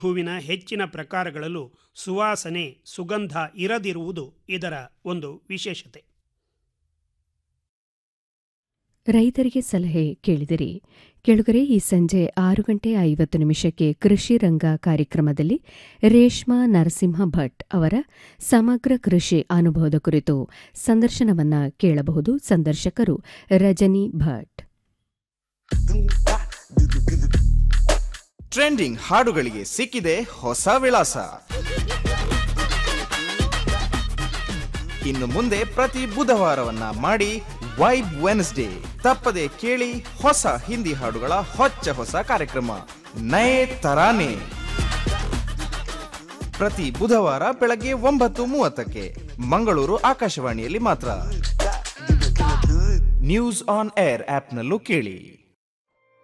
ಹೂವಿನ ಹೆಚ್ಚಿನ ಪ್ರಕಾರಗಳಲ್ಲೂ ಸುವಾಸನೆ ಸುಗಂಧ ಇರದಿರುವುದು ಇದರ ಒಂದು ವಿಶೇಷತೆ ರೈತರಿಗೆ ಸಲಹೆ ಕೇಳಿದಿರಿ ಕೆಳಗರೆ ಈ ಸಂಜೆ ಆರು ಗಂಟೆ ಐವತ್ತು ನಿಮಿಷಕ್ಕೆ ಕೃಷಿ ರಂಗ ಕಾರ್ಯಕ್ರಮದಲ್ಲಿ ರೇಷ್ಮಾ ನರಸಿಂಹ ಭಟ್ ಅವರ ಸಮಗ್ರ ಕೃಷಿ ಅನುಭವದ ಕುರಿತು ಸಂದರ್ಶನವನ್ನ ಕೇಳಬಹುದು ಸಂದರ್ಶಕರು ರಜನಿ ಭಟ್ ಟ್ರೆಂಡಿಂಗ್ ಹಾಡುಗಳಿಗೆ ಸಿಕ್ಕಿದೆ ಹೊಸ ವಿಳಾಸ ಇನ್ನು ಮುಂದೆ ಪ್ರತಿ ಬುಧವಾರವನ್ನ ಮಾಡಿ ವೈಬ್ ವೆನ್ಸ್ಡೇ ತಪ್ಪದೆ ಕೇಳಿ ಹೊಸ ಹಿಂದಿ ಹಾಡುಗಳ ಹೊಚ್ಚ ಹೊಸ ಕಾರ್ಯಕ್ರಮ ನಯೇ ತರಾನೆ ಪ್ರತಿ ಬುಧವಾರ ಬೆಳಗ್ಗೆ ಒಂಬತ್ತು ಮೂವತ್ತಕ್ಕೆ ಮಂಗಳೂರು ಆಕಾಶವಾಣಿಯಲ್ಲಿ ಮಾತ್ರ ನ್ಯೂಸ್ ಆನ್ ಏರ್ ಆಪ್ನಲ್ಲೂ ಕೇಳಿ